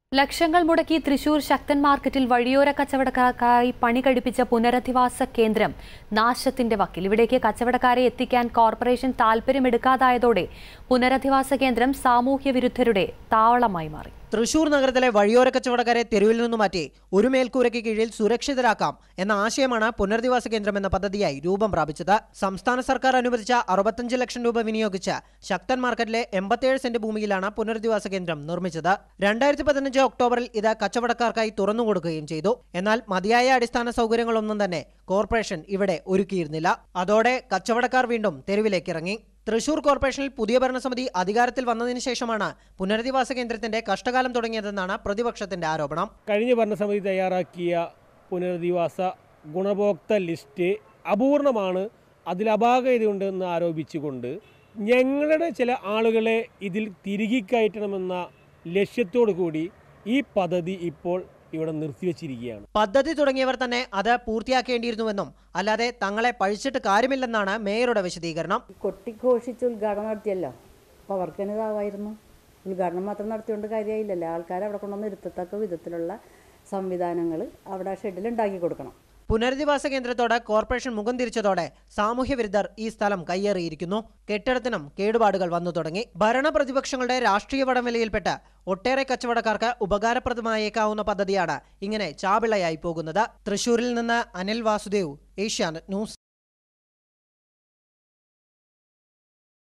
ലക്ഷങ്ങൾ മുടക്കി തൃശൂർ ശക്തൻ മാർക്കറ്റിൽ വഴിയോര കച്ചവടക്കാർക്കായി പണി കഴിപ്പിച്ച പുനരധിവാസ കേന്ദ്രം നാശത്തിന്റെ വക്കിൽ ഇവിടേക്ക് കച്ചവടക്കാരെ എത്തിക്കാൻ കോർപ്പറേഷൻ താൽപ്പര്യമെടുക്കാതായതോടെ പുനരധിവാസ കേന്ദ്രം സാമൂഹ്യ വിരുദ്ധരുടെ താവളമായി മാറി തൃശൂർ നഗരത്തിലെ വഴിയോര കച്ചവടക്കാരെ തെരുവിൽ നിന്ന് മാറ്റി ഒരു മേൽക്കൂരയ്ക്ക് കീഴിൽ സുരക്ഷിതരാക്കാം എന്ന ആശയമാണ് പുനരധിവാസ കേന്ദ്രം എന്ന പദ്ധതിയായി രൂപം പ്രാപിച്ചത് സംസ്ഥാന സർക്കാർ അനുവദിച്ച അറുപത്തഞ്ച് ലക്ഷം രൂപ വിനിയോഗിച്ച് ശക്തൻ മാർക്കറ്റിലെ എൺപത്തിയേഴ് സെന്റ് ഭൂമിയിലാണ് പുനരധിവാസ കേന്ദ്രം നിർമ്മിച്ചത് രണ്ടായിരത്തി പതിനഞ്ച് ഒക്ടോബറിൽ ഇത് കച്ചവടക്കാർക്കായി തുറന്നുകൊടുക്കുകയും ചെയ്തു എന്നാൽ മതിയായ അടിസ്ഥാന സൗകര്യങ്ങളൊന്നും തന്നെ കോർപ്പറേഷൻ ഇവിടെ ഒരുക്കിയിരുന്നില്ല അതോടെ കച്ചവടക്കാർ വീണ്ടും തെരുവിലേക്കിറങ്ങി തൃശൂർ കോർപ്പറേഷനിൽ പുതിയ ഭരണസമിതി അധികാരത്തിൽ വന്നതിന് ശേഷമാണ് പുനരധിവാസ കേന്ദ്രത്തിന്റെ കഷ്ടകാലം തുടങ്ങിയതെന്നാണ് പ്രതിപക്ഷത്തിന്റെ ആരോപണം കഴിഞ്ഞ ഭരണസമിതി തയ്യാറാക്കിയ പുനരധിവാസ ഗുണഭോക്ത ലിസ്റ്റ് അപൂർണമാണ് അതിൽ അപാകതയുണ്ടെന്ന് ആരോപിച്ചുകൊണ്ട് ഞങ്ങളുടെ ചില ആളുകളെ ഇതിൽ തിരികെ കയറ്റണമെന്ന ലക്ഷ്യത്തോടു കൂടി ഈ പദ്ധതി ഇപ്പോൾ ഇവിടെ നിർത്തിവച്ചിരിക്കുകയാണ് പദ്ധതി തുടങ്ങിയവർ തന്നെ അത് പൂർത്തിയാക്കേണ്ടിയിരുന്നുവെന്നും അല്ലാതെ തങ്ങളെ പഴിച്ചിട്ട് കാര്യമില്ലെന്നാണ് മേയറുടെ വിശദീകരണം കൊട്ടിഘോഷിച്ച് ഉദ്ഘാടനം നടത്തിയല്ലോ അപ്പോൾ അവർക്ക് തന്നെ ഇതാവായിരുന്നു ഉദ്ഘാടനം മാത്രം നടത്തിയോണ്ട് കാര്യമായില്ലല്ലോ ആൾക്കാരെ അവിടെ കൊണ്ടുവന്ന് ഇരുത്തത്തക്ക വിധത്തിലുള്ള സംവിധാനങ്ങൾ അവിടെ ഷെഡിൽ ഉണ്ടാക്കി കൊടുക്കണം പുനരധിവാസ കേന്ദ്രത്തോട് കോർപ്പറേഷൻ മുഖം തിരിച്ചതോടെ സാമൂഹ്യ വിരുദ്ധർ ഈ സ്ഥലം കയ്യേറിയിരിക്കുന്നു കെട്ടിടത്തിനും കേടുപാടുകൾ വന്നു തുടങ്ങി ഭരണ പ്രതിപക്ഷങ്ങളുടെ രാഷ്ട്രീയ വടംവലിയിൽപ്പെട്ട് ഒട്ടേറെ കച്ചവടക്കാർക്ക് ഉപകാരപ്രദമായേക്കാവുന്ന പദ്ധതിയാണ് ഇങ്ങനെ ചാപിളയായി പോകുന്നത് തൃശൂരിൽ നിന്ന് അനിൽ വാസുദേവ് ഏഷ്യാനെറ്റ് ന്യൂസ്